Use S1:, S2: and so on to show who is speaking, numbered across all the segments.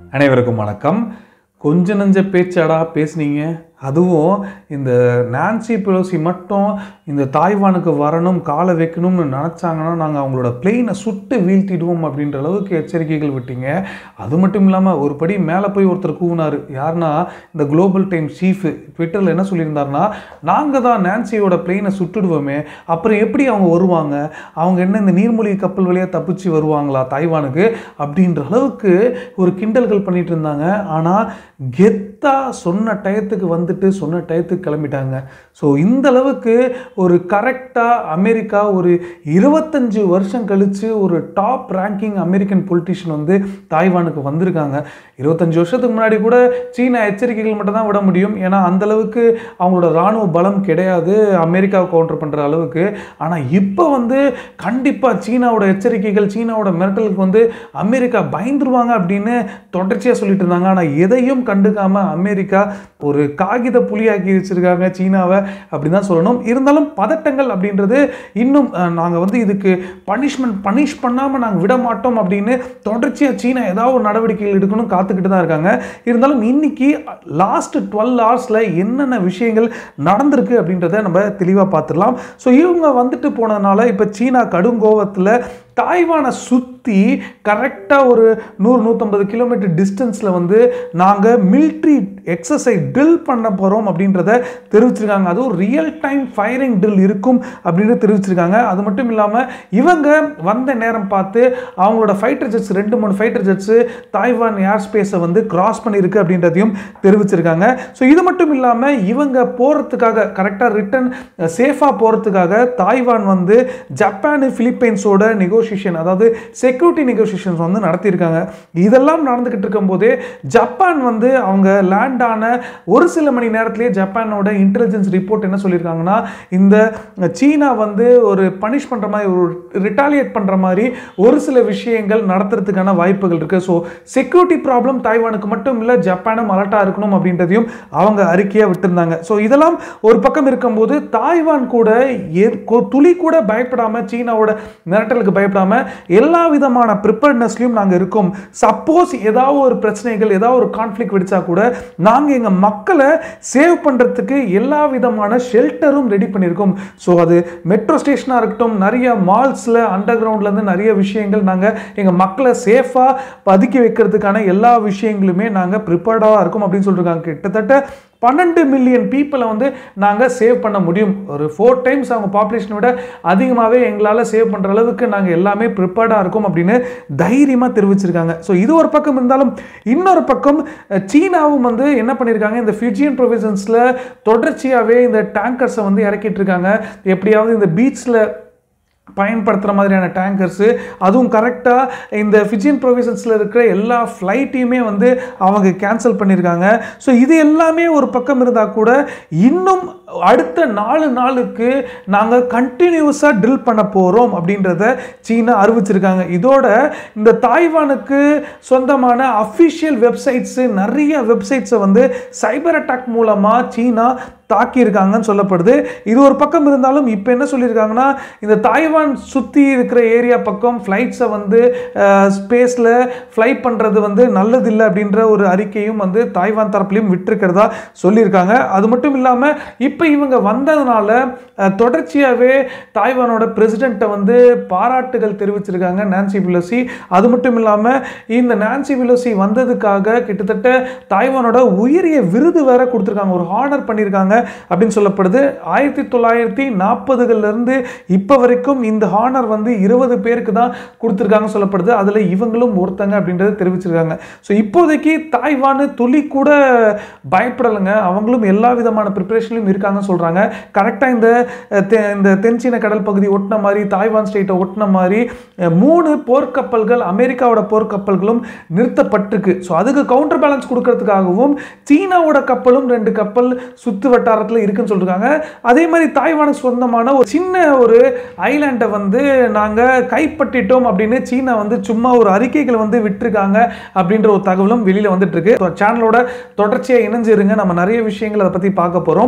S1: அனைவருக்கும் வணக்கம் கொஞ்ச நஞ்ச பேச்சாடா பேசுனீங்க அதுவும் இந்த நான்சி பெலோசி மட்டும் இந்த தாய்வானுக்கு வரணும் காலை வைக்கணும்னு நினச்சாங்கன்னா நாங்கள் அவங்களோட பிளெயினை சுட்டு வீழ்த்திடுவோம் அப்படின்ற அளவுக்கு எச்சரிக்கைகள் விட்டீங்க அது மட்டும் இல்லாமல் ஒரு படி மேலே போய் ஒருத்தர் கூவினார் யாருன்னா இந்த குளோபல் டைம் சீஃப் ட்விட்டரில் என்ன சொல்லியிருந்தாருன்னா நாங்கள் தான் நான்சியோட பிளெயினை சுட்டுடுவோமே அப்புறம் எப்படி அவங்க வருவாங்க அவங்க என்ன இந்த நீர்மூழ்கி கப்பல் வழியாக தப்பிச்சு வருவாங்களா தாய்வானுக்கு அப்படின்ற அளவுக்கு ஒரு கிண்டல்கள் பண்ணிட்டு இருந்தாங்க ஆனால் கெத்தா சொன்ன டயத்துக்கு வந்துட்டு சொன்ன டயத்துக்கு கிளம்பிட்டாங்க ஸோ இந்த அளவுக்கு ஒரு கரெக்டாக அமெரிக்கா ஒரு இருபத்தஞ்சு வருஷம் கழித்து ஒரு டாப் ரேங்கிங் அமெரிக்கன் பொலிட்டிஷியன் வந்து தாய்வானுக்கு வந்திருக்காங்க இருபத்தஞ்சு வருஷத்துக்கு முன்னாடி கூட சீனா எச்சரிக்கைகள் மட்டும் தான் விட முடியும் ஏன்னா அந்த அளவுக்கு அவங்களோட இராணுவ பலம் கிடையாது அமெரிக்காவை கவுண்டர் பண்ணுற அளவுக்கு ஆனால் இப்போ வந்து கண்டிப்பாக சீனாவோட எச்சரிக்கைகள் சீனாவோட மிரட்டலுக்கு வந்து அமெரிக்கா பயந்துருவாங்க அப்படின்னு தொடர்ச்சியாக சொல்லிட்டு இருந்தாங்க ஆனால் எதையும் கண்டுக்காம அமெரிக்கா ஒரு காகித புலியாக்கி வச்சிருக்காங்க சீனாவை அப்படி தான் சொல்லணும் இருந்தாலும் பதட்டங்கள் அப்படின்றது இன்னும் நாங்கள் வந்து இதுக்கு பனிஷ்மெண்ட் பனிஷ் பண்ணாமல் நாங்கள் விட மாட்டோம் அப்படின்னு தொடர்ச்சியாக சீனா ஏதாவது ஒரு நடவடிக்கைகள் எடுக்கணும் காத்துக்கிட்டு தான் இருக்காங்க இருந்தாலும் இன்னைக்கு லாஸ்ட் டுவெல் ஹவர்ஸில் என்னென்ன விஷயங்கள் நடந்திருக்கு அப்படின்றத நம்ம தெளிவாக பார்த்துடலாம் ஸோ இவங்க வந்துட்டு போனதுனால இப்போ சீனா கடுங்கோவத்தில் தாய்வானை சுற்றி கரெக்டாக ஒரு நூறு நூற்றம்பது கிலோமீட்டர் டிஸ்டன்ஸில் வந்து நாங்கள் மிலிட்ரி எக்ஸசைஸ் ட்ரில் பண்ண போகிறோம் அப்படின்றத தெரிவிச்சிருக்காங்க அதுவும் ரியல் டைம் ஃபயரிங் ட்ரில் இருக்கும் அப்படின்னு தெரிவிச்சிருக்காங்க அது மட்டும் இல்லாமல் இவங்க வந்த நேரம் பார்த்து அவங்களோட ஃபைட்டர் ஜெட்ஸ் ரெண்டு மூணு ஃபைட்டர் ஜெட்ஸு தாய்வான் ஏர் ஸ்பேஸை வந்து கிராஸ் பண்ணியிருக்கு அப்படின்றதையும் தெரிவிச்சிருக்காங்க ஸோ இது மட்டும் இல்லாமல் இவங்க போகிறதுக்காக கரெக்டாக ரிட்டன் சேஃபாக போகிறதுக்காக தாய்வான் வந்து ஜப்பானு பிலிப்பைன்ஸோட நெகோசியேஷன் அதாவது செக்யூரிட்டி நெகோசியேஷன்ஸ் வந்து நடத்தியிருக்காங்க இதெல்லாம் நடந்துக்கிட்டு இருக்கும்போதே ஜப்பான் வந்து அவங்க லேண்ட் ஆன ஒரு சில மணி நேரத்திலேயே ஜப்பானோட இன்டெலிஜென்ஸ் ரிப்போர்ட் என்ன சொல்லியிருக்காங்கன்னா இந்த சீனா வந்து ஒரு பனிஷ் பண்ணுற மாதிரி ஒரு ரிட்டாலியேட் பண்ணுற மாதிரி ஒரு சில விஷயங்கள் நடத்துறதுக்கான வாய்ப்புகள் இருக்குது ஸோ செக்யூரிட்டி ப்ராப்ளம் தாய்வானுக்கு மட்டும் இல்லை ஜப்பானும் அலர்ட்டாக இருக்கணும் அப்படின்றதையும் அவங்க அறிக்கையாக விட்டுருந்தாங்க ஸோ இதெல்லாம் ஒரு பக்கம் இருக்கும்போது தாய்வான் கூட ஏ- கொ- துளி கூட பயப்படாமல் சீனாவோட மிரட்டலுக்கு பயப்படாமல் எல்லா விதமான ப்ரிப்பேர்னஸ்லையும் நாங்கள் இருக்கோம் சப்போஸ் ஏதாவது ஒரு பிரச்சனைகள் ஏதாவது ஒரு கான்ஃப்ளிக் வெடிச்சா கூட நாங்கள் எங்கள் மக்களை சேவ் பண்ணுறதுக்கு எல்லா விதமான ஷெல்டரும் ரெடி பண்ணியிருக்கோம் ஸோ அது மெட்ரோ ஸ்டேஷனாக இருக்கட்டும் நிறைய மால்ஸில் அண்டர் கிரவுண்ட்லேருந்து நிறைய விஷயங்கள் நாங்கள் எங்கள் மக்களை சேஃபாக பதுக்கி வைக்கிறதுக்கான எல்லா விஷயங்களுமே நாங்கள் ப்ரிப்பேர்டாக இருக்கோம் அப்படின்னு சொல்லியிருக்காங்க கிட்டத்தட்ட பன்னெண்டு மில்லியன் பீப்புளை வந்து நாங்கள் சேவ் பண்ண முடியும் ஒரு ஃபோர் டைம்ஸ் அவங்க பாப்புலேஷனை விட அதிகமாகவே எங்களால் சேவ் பண்ணுற அளவுக்கு நாங்கள் எல்லாமே ப்ரிப்பேர்டாக இருக்கோம் அப்படின்னு தைரியமாக தெரிவிச்சிருக்காங்க ஸோ இது ஒரு பக்கம் இருந்தாலும் இன்னொரு பக்கம் அஹ், சீனாவும் வந்து என்ன பண்ணியிருக்காங்க இந்த ஃபியூஜியன் ப்ரொவிஷன்ஸில் தொடர்ச்சியாகவே இந்த டேங்கர்ஸை வந்து இறக்கிட்டு இருக்காங்க எப்படியாவது இந்த பீச்சில் பயன்படுத்துகிற மாதிரியான டேங்கர்ஸு அதுவும் கரெக்டாக இந்த ஃபிஜியன் ப்ரொவிஷன்ஸில் இருக்கிற எல்லா ஃப்ளைட்டையுமே வந்து அவங்க கேன்சல் பண்ணியிருக்காங்க ஸோ இது எல்லாமே ஒரு பக்கம் இருந்தால் கூட இன்னும் அடுத்த நாலு நாளுக்கு நாங்கள் கண்டினியூஸாக ட்ரில் பண்ண போகிறோம் அப்படின்றத சீனா அறிவிச்சிருக்காங்க இதோட இந்த தாய்வானுக்கு சொந்தமான அஃபிஷியல் வெப்சைட்ஸு நிறைய வெப்சைட்ஸை வந்து சைபர் அட்டாக் மூலமாக சீனா தாக்கியிருக்காங்கன்னு சொல்லப்படுது இது ஒரு பக்கம் இருந்தாலும் இப்போ என்ன சொல்லியிருக்காங்கன்னா இந்த தாய்வான் சுற்றி இருக்கிற ஏரியா பக்கம் ஃப்ளைட்ஸை வந்து ஸ்பேஸில் ஃப்ளை பண்ணுறது வந்து நல்லதில்லை அப்படின்ற ஒரு அறிக்கையும் வந்து தாய்வான் தரப்புலையும் விட்டிருக்கிறதா சொல்லியிருக்காங்க அது மட்டும் இல்லாமல் இப்போ இவங்க வந்ததுனால அஹ், தொடர்ச்சியாகவே தாய்வானோட பிரசிடெண்ட்டை வந்து பாராட்டுகள் தெரிவிச்சிருக்காங்க நான்சி பிலோசி அது மட்டும் இல்லாமல் இந்த நான்சி பிலோசி வந்ததுக்காக கிட்டத்தட்ட தாய்வானோட உயரிய விருது வேற கொடுத்துருக்காங்க ஒரு ஹானர் பண்ணியிருக்காங்க அப்படின்னு சொல்லப்படுது ஆயிரத்தி தொள்ளாயிரத்தி நாற்பதுகள்லேருந்து இப்போ வரைக்கும் இந்த ஹானர் வந்து இருபது பேருக்கு தான் கொடுத்துருக்காங்க சொல்லப்படுது அதில் இவங்களும் ஒருத்தங்க அப்படின்றத தெரிவிச்சிருக்காங்க ஸோ இப்போதைக்கு தாய்வான் துளி கூட பயப்படலைங்க அவங்களும் எல்லா விதமான ப்ரிப்பரேஷன்லையும் இருக்காங்கன்னு சொல்கிறாங்க கரெக்டாக இந்த அஹ், தெ- இந்த தென்சீன கடல் பகுதி ஒட்டின மாதிரி தாய்வான் ஸ்டேட்டை ஒட்டின மாதிரி அஹ், மூணு போர்க்கப்பல்கள் அமெரிக்காவோட போர்க்கப்பல்களும் நிறுத்தப்பட்டிருக்கு ஸோ அதுக்கு கவுண்டர் பேலன்ஸ் கொடுக்கறதுக்காகவும் சீனாவோட கப்பலும் ரெண்டு கப்பல் சுத்து வட்டாரத்தில் இருக்குன்னு சொல்லிருக்காங்க அதே மாதிரி தாய்வானுக்கு சொந்தமான ஒரு சின்ன ஒரு ஐலாண்டை வந்து நாங்கள் கைப்பற்றிட்டோம் அப்படின்னு சீனா வந்து சும்மா ஒரு அறிக்கைகளை வந்து விட்டிருக்காங்க அப்படின்ற ஒரு தகவலும் வெளியில் வந்துட்டு இருக்கு சேனலோட தொடர்ச்சியாக இணைஞ்சிருங்க நம்ம நிறைய விஷயங்கள் அதை பற்றி பார்க்க போகிறோம் ஸோ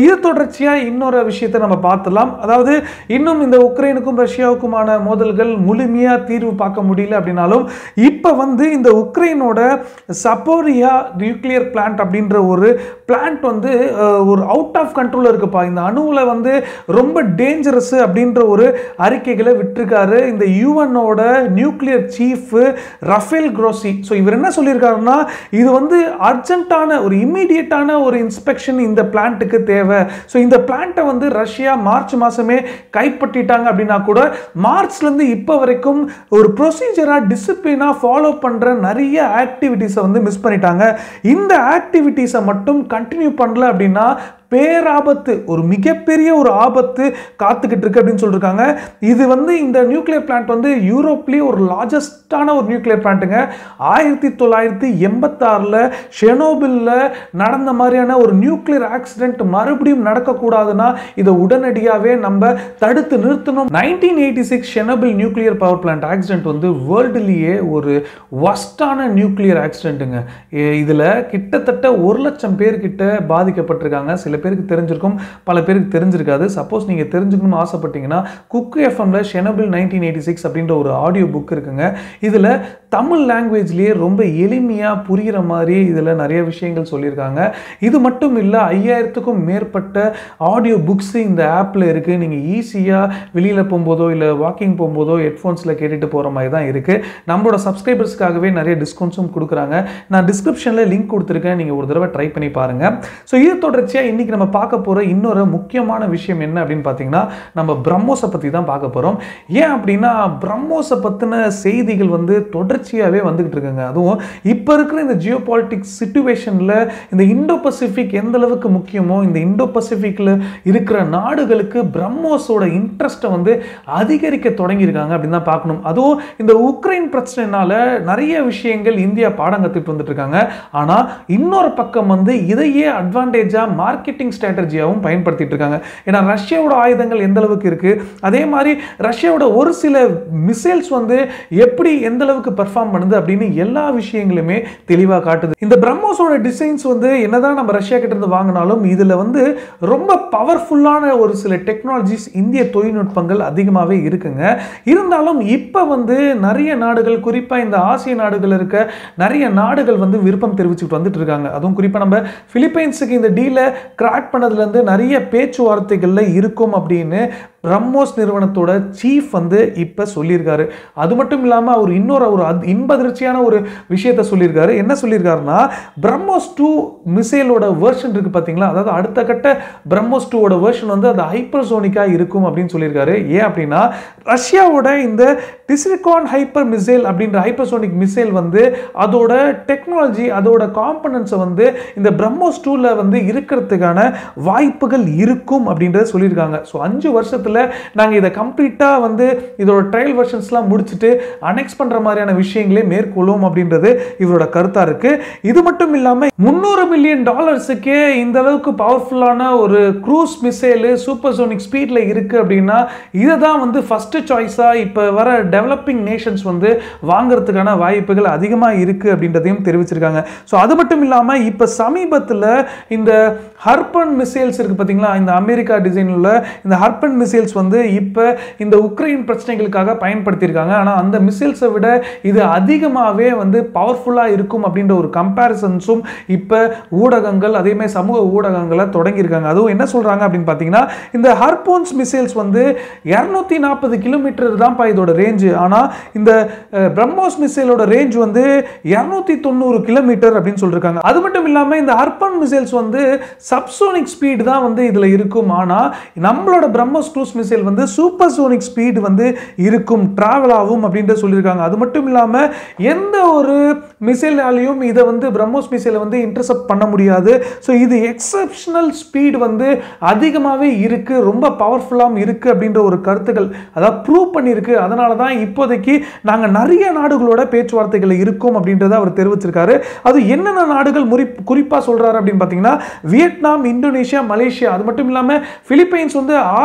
S1: இது தொடர்ச்சியாக இன்னொரு விஷயத்தை நம்ம பார்த்துலாம் அதாவது இன்னும் இந்த உக்ரைனுக்கும் ரஷ்யாவுக்குமான மோதல்கள் முழுமையாக தீர்வு பார்க்க முடியல அப்படின்னாலும் இப்போ வந்து இந்த உக்ரைனோட சப்போரியா நியூக்ளியர் பிளான்ட் அப்படின்ற ஒரு பிளான்ட் வந்து அஹ், ஒரு அவுட் ஆஃப் கண்ட்ரோல் இருக்குப்பா இந்த அணுவில் வந்து ரொம்ப டேஞ்சரஸ் அப்படின்ற ஒரு அறிக்கைகளை விட்டிருக்காரு இந்த யூஎனோட nuclear chief Rafael Grossi so இவர் என்ன சொல்லியிருக்காருன்னா இது வந்து அர்ஜென்ட்டான ஒரு இம்மீடியட்டான ஒரு இன்ஸ்பெக்ஷன் இந்த பிளான்ட்டுக்கு தேவை ஸோ இந்த பிளான்ட்டை வந்து ரஷ்யா மார்ச் மாதமே கைப்பற்றிட்டாங்க அப்படின்னா கூட மார்ச்லேருந்து இப்போ வரைக்கும் ஒரு ப்ரொசீஜராக டிசிப்ளினாக ஃபாலோ பண்ணுற நிறைய ஆக்டிவிட்டீஸை வந்து மிஸ் பண்ணிட்டாங்க இந்த ஆக்டிவிட்டீஸை மட்டும் கண்டினியூ பண்ணல அப்படின்னா பேராபத்து ஒரு மிகப்பெரிய ஒரு ஆபத்து காத்துக்கிட்டு இருக்கு அப்படின்னு சொல்லியிருக்காங்க இது வந்து இந்த நியூக்ளியர் பிளான்ட் வந்து யூரோப்லேயே ஒரு லார்ஜஸ்டான ஒரு நியூக்ளியர் பிளான்ட்டுங்க ஆயிரத்தி தொள்ளாயிரத்தி எண்பத்தாறில் ஷெனோபில்ல நடந்த மாதிரியான ஒரு நியூக்ளியர் ஆக்சிடென்ட் மறுபடியும் நடக்கக்கூடாதுன்னா இதை உடனடியாகவே நம்ம தடுத்து நிறுத்தணும் nineteen eighty six Chernobyl nuclear power plant accident வந்து வேர்ல்டுலேயே ஒரு ஒஸ்டான நியூக்ளியர் ஆக்சிடென்ட்டுங்க இதில் கிட்டத்தட்ட ஒரு லட்சம் பேர்கிட்ட பாதிக்கப்பட்டிருக்காங்க சில பேருக்கு தெரிஞ்சிருக்கும் பல பேருக்கு தெரிஞ்சிருக்காது சப்போஸ் நீங்கள் தெரிஞ்சுக்கணும்னு ஆசைப்பட்டீங்கன்னா குக்கு எஃப்எம்ல ஷெனபிள் நைன்டீன் எயிட்டி சிக்ஸ் அப்படின்ற ஒரு ஆடியோ புக் இருக்குங்க இதில் தமிழ் லாங்குவேஜ்லேயே ரொம்ப எளிமையாக புரிகிற மாதிரி இதில் நிறைய விஷயங்கள் சொல்லியிருக்காங்க இது மட்டும் இல்லை ஐயாயிரத்துக்கும் மேற்பட்ட ஆடியோ புக்ஸ் இந்த ஆப்பில் இருக்குது நீங்கள் ஈஸியாக வெளியில் போகும்போதோ இல்லை வாக்கிங் போகும்போதோ ஹெட்ஃபோன்ஸில் கேட்டுட்டு போகிற மாதிரி தான் இருக்குது நம்மளோட சப்ஸ்கிரைபர்ஸ்க்காகவே நிறைய டிஸ்கவுண்ட்ஸும் கொடுக்குறாங்க நான் டிஸ்கிரிப்ஷனில் லிங்க் கொடுத்துருக்கேன் நீங்கள் ஒரு தடவை ட்ரை பண்ணி பாருங்கள் ஸோ இது தொடர்ச்சியாக இன்றைக்கி நம்ம பார்க்க போகிற இன்னொரு முக்கியமான விஷயம் என்ன அப்படின்னு பார்த்தீங்கன்னா நம்ம பிரம்மோஸை பற்றி தான் பார்க்க போகிறோம் ஏன் அப்படின்னா பிரம்மோஸை பற்றின செய்திகள் வந்து தொடர்ச்சியாகவே வந்துகிட்டு இருக்குங்க அதுவும் இப்போ இருக்கிற இந்த ஜியோ பாலிட்டிக்ஸ் சுச்சுவேஷனில் இந்த இண்டோ பசிபிக் எந்த அளவுக்கு முக்கியமோ இந்த இண்டோ பசிபிக்கில் இருக்கிற நாடுகளுக்கு பிரம்மோஸோட இன்ட்ரெஸ்ட்டை வந்து அதிகரிக்க தொடங்கியிருக்காங்க அப்படின்னு தான் பார்க்கணும் அதுவும் இந்த உக்ரைன் பிரச்சனைனால நிறைய விஷயங்கள் இந்தியா பாடம் கற்றுட்டு வந்துட்டு இருக்காங்க ஆனால் இன்னொரு பக்கம் வந்து இதையே அட்வான்டேஜாக மார்க்கெட்டிங் ஸ்ட்ராட்டஜியாகவும் பயன்படுத்திட்டு இருக்காங்க ஏன்னா ரஷ்யாவோட ஆயுதங்கள் எந்த அளவுக்கு இருக்கு அதே மாதிரி ரஷ்யாவோட ஒரு சில மிசைல்ஸ் வந்து எப்படி எந்த அளவுக்கு பெர்ஃபார்ம் பண்ணுது அப்படின்னு எல்லா விஷயங்களுமே தெளிவாக காட்டுது இந்த பிரம்மோஸோட டிசைன்ஸ் வந்து என்னதான் நம்ம ரஷ்யா கிட்ட இருந்து வாங்கினாலும் இதில் வந்து ரொம்ப பவர்ஃபுல்லான ஒரு சில டெக்னாலஜிஸ் இந்திய தொழில்நுட்பங்கள் அதிகமாகவே இருக்குங்க இருந்தாலும் இப்போ வந்து நிறைய நாடுகள் குறிப்பாக இந்த ஆசிய நாடுகள் இருக்க நிறைய நாடுகள் வந்து விருப்பம் தெரிவிச்சுட்டு வந்துட்டு இருக்காங்க அதுவும் குறிப்பாக நம்ம பிலிப்பைன்ஸுக்கு இந்த டீலை கிராக் பண்ணதுலேருந்து நிறைய பேச்சுவார்த்தைகளில் இருக்கும் அப்படின்னு பிரம்மோஸ் நிறுவனத்தோட சீஃப் வந்து இப்போ சொல்லியிருக்காரு அது மட்டும் இல்லாமல் அவர் இன்னொரு ஒரு அத்- இன்பதிர்ச்சியான ஒரு விஷயத்த சொல்லியிருக்காரு என்ன சொல்லியிருக்காருன்னா பிரம்மோஸ் டூ மிசைலோட வெர்ஷன் இருக்கு பார்த்தீங்களா அதாவது அடுத்த கட்ட பிரம்மோஸ் டூவோட வெர்ஷன் வந்து அது ஹைப்பர்சோனிக்காக இருக்கும் அப்படின்னு சொல்லியிருக்காரு ஏன் அப்படின்னா ரஷ்யாவோட இந்த டிசிலிகான் ஹைப்பர் மிசைல் அப்படின்ற ஹைப்பர்சோனிக் மிசைல் வந்து அதோட டெக்னாலஜி அதோட காம்பனன்ட்ஸை வந்து இந்த பிரம்மோஸ் டூவில் வந்து இருக்கிறதுக்கான வாய்ப்புகள் இருக்கும் அப்படின்றத சொல்லியிருக்காங்க ஸோ அஞ்சு வருஷத்தில் நாங்கள் இதை கம்ப்ளீட்டாக வந்து இதோட ட்ரையல் வெர்ஷன்ஸ்லாம் முடிச்சுட்டு அனெக்ஸ் பண்ணுற மாதிரியான விஷயங்களே மேற்கொள்ளும் அப்படின்றது இவரோட கருத்தாக இருக்குது இது மட்டும் இல்லாமல் முந்நூறு மில்லியன் டாலர்ஸுக்கே இந்த அளவுக்கு பவர்ஃபுல்லான ஒரு க்ரூஸ் மிசைலு சூப்பர்சோனிக் ஸ்பீடில் இருக்குது அப்படின்னா இதை தான் வந்து ஃபஸ்ட்டு சாய்ஸாக இப்போ வர டெவலப்பிங் நேஷன்ஸ் வந்து வாங்குறதுக்கான வாய்ப்புகள் அதிகமாக இருக்குது அப்படின்றதையும் தெரிவிச்சிருக்காங்க ஸோ அது மட்டும் இல்லாமல் இப்போ சமீபத்தில் இந்த ஹர்பன் மிசைல்ஸ் இருக்குது பார்த்தீங்களா இந்த அமெரிக்கா டிசைனில் உள்ள இந்த ஹர்பன் மிசைல்ஸ் வந்து இப்போ இந்த உக்ரைன் பிரச்சனைகளுக்காக பயன்படுத்தியிருக்காங்க ஆனால் அந்த மிசைல்ஸை விட இது அதிகமாகவே வந்து பவர்ஃபுல்லாக இருக்கும் அப்படின்ற ஒரு கம்பேரிசன்ஸும் இப்போ ஊடகங்கள் அதே மாதிரி சமூக ஊடகங்களை தொடங்கியிருக்காங்க அதுவும் என்ன சொல்கிறாங்க அப்படின்னு பார்த்தீங்கன்னா இந்த ஹர்போன்ஸ் மிசைல்ஸ் வந்து இரநூத்தி நாற்பது கிலோமீட்டர் தான்ப்பா இதோட ரேஞ்சு ஆனால் இந்த அஹ், பிரம்மோஸ் மிசைலோட ரேஞ்ச் வந்து இரநூத்தி தொண்ணூறு கிலோமீட்டர் அப்படின்னு சொல்லியிருக்காங்க அது மட்டும் இல்லாமல் இந்த ஹர்பன் மிசைல்ஸ் வந்து சப்சோனிக் ஸ்பீடு தான் வந்து இதில் இருக்கும் ஆனால் நம்மளோட பிரம்மோஸ் க்ரூஸ் மிசைல் வந்து சூப்பர் சோனிக் ஸ்பீடு வந்து இருக்கும் ட்ராவல் ஆகும் அப்படின்ட்டு சொல்லியிருக்காங்க அது மட்டும் இல்லாமல் எந்த ஒரு மிசைலாலையும் இதை வந்து பிரம்மோஸ் மிசைலை வந்து இன்டர்செப்ட் பண்ண முடியாது ஸோ இது எக்ஸப்ஷனல் ஸ்பீடு வந்து அதிகமாகவே இருக்குது ரொம்ப பவர்ஃபுல்லாகவும் இருக்குது அப்படின்ற ஒரு கருத்துக்கள் அதாவது ப்ரூவ் பண்ணியிருக்கு அதனால தான் இப்போதைக்கு நாங்கள் நிறைய நாடுகளோட பேச்சுவார்த்தைகள் இருக்கோம் அப்படின்றத அவர் தெரிவிச்சிருக்காரு அது என்னென்ன நாடுகள் முறி குறிப்பாக சொல்கிறாரு அப்படின்னு பார்த்தீங்கன்னா வியட்நாம் இந்தோனேஷியா மலேசியா அது மட்டும் இல்லாமல் பிலிப்பைன்ஸ் வந்து ஆர்மிக்காக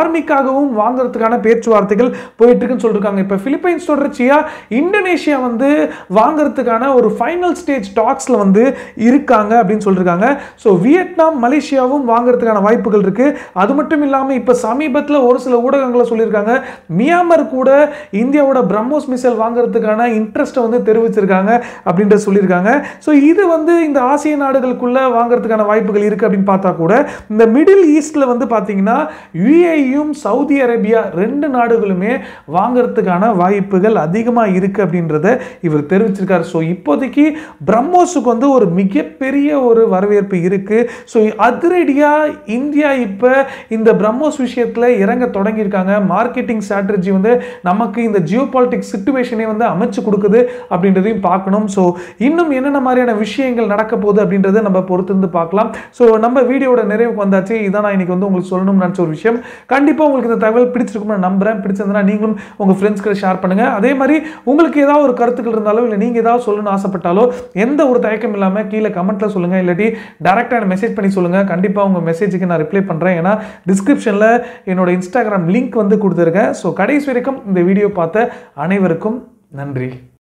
S1: எதிராகவும் வாங்குறதுக்கான பேச்சுவார்த்தைகள் போயிட்டு இருக்குன்னு சொல்லிருக்காங்க இப்போ பிலிப்பைன்ஸ் தொடர்ச்சியா இந்தோனேஷியா வந்து வாங்குறதுக்கான ஒரு ஃபைனல் ஸ்டேஜ் டாக்ஸ்ல வந்து இருக்காங்க அப்படின்னு சொல்லியிருக்காங்க ஸோ வியட்நாம் மலேசியாவும் வாங்குறதுக்கான வாய்ப்புகள் இருக்கு அது மட்டும் இல்லாமல் இப்போ சமீபத்தில் ஒரு சில ஊடகங்களை சொல்லியிருக்காங்க மியான்மர் கூட இந்தியாவோட பிரம்மோஸ் மிசைல் வாங்குறதுக்கான இன்ட்ரெஸ்ட்டை வந்து தெரிவிச்சிருக்காங்க அப்படின்ட்டு சொல்லியிருக்காங்க ஸோ இது வந்து இந்த ஆசிய நாடுகளுக்குள்ள வாங்குறதுக்கான வாய்ப்புகள் இருக்கு அப்படின்னு பார்த்தா கூட இந்த மிடில் ஈஸ்ட்ல வந்து பார்த்தீங்கன்னா யுஏயும் சவுதி அரேபியா ரெண்டு நாடுகளுமே வாங்குறதுக்கான வாய்ப்புகள் அதிகமாக இருக்கு அப்படின்றத இவர் தெரிவிச்சிருக்காரு ஸோ இப்போதைக்கு பிரம்மோஸுக்கு வந்து ஒரு மிகப்பெரிய ஒரு வரவேற்பு இருக்கு ஸோ அதிரடியா இந்தியா இப்போ இந்த பிரம்மோஸ் விஷயத்தில் இறங்க தொடங்கியிருக்காங்க மார்க்கெட்டிங் ஸ்ட்ராட்டஜி வந்து நமக்கு இந்த ஜியோ பாலிட்டிக்ஸ் சுச்சுவேஷனே வந்து அமைச்சு கொடுக்குது அப்படின்றதையும் பார்க்கணும் ஸோ இன்னும் என்னென்ன மாதிரியான விஷயங்கள் நடக்க போகுது அப்படின்றத நம்ம பொறுத்திருந்து பார்க்கலாம் ஸோ நம்ம வீடியோட நிறைவுக்கு வந்தாச்சு இதான் நான் இன்னைக்கு வந்து உங்களுக்கு சொல்லணும்னு நினச்ச ஒரு விஷயம் கண்டிப்பாக உங்களுக்கு இந்த தகவல் பிடிச்சிருக்கும்னு நான் நம்புறேன் பிடிச்சிருந்தா நீங்களும் உங்கள் ஃப்ரெண்ட்ஸ் கிட்ட ஷேர் பண்ணுங்க அதே மாதிரி உங்களுக்கு ஏதாவது ஒரு கருத்துக்கள் இருந்தாலோ இல்லை நீங்கள் ஏதாவது சொல்லணும்னு ஆசைப்பட்டாலோ எந்த ஒரு தயக்கம் இல்லாமல் கீழே கமெண்ட்ல சொல்லுங்க இல்லாட்டி டேரெக்டாக மெசேஜ் பண்ணி சொல்லுங்க கண்டிப்பாக உங்கள் மெசேஜுக்கு நான் ரிப்ளை பண்ணுறேன் ஏன்னா டிஸ்கிரிப்ஷனில் என்னோட இன்ஸ்டாகிராம் லிங்க் வந்து கொடுத்துருக்கேன் ஸோ கடைசி வரைக்கும் இந்த வீடியோ பார்த்த அனைவருக்கும் நன்றி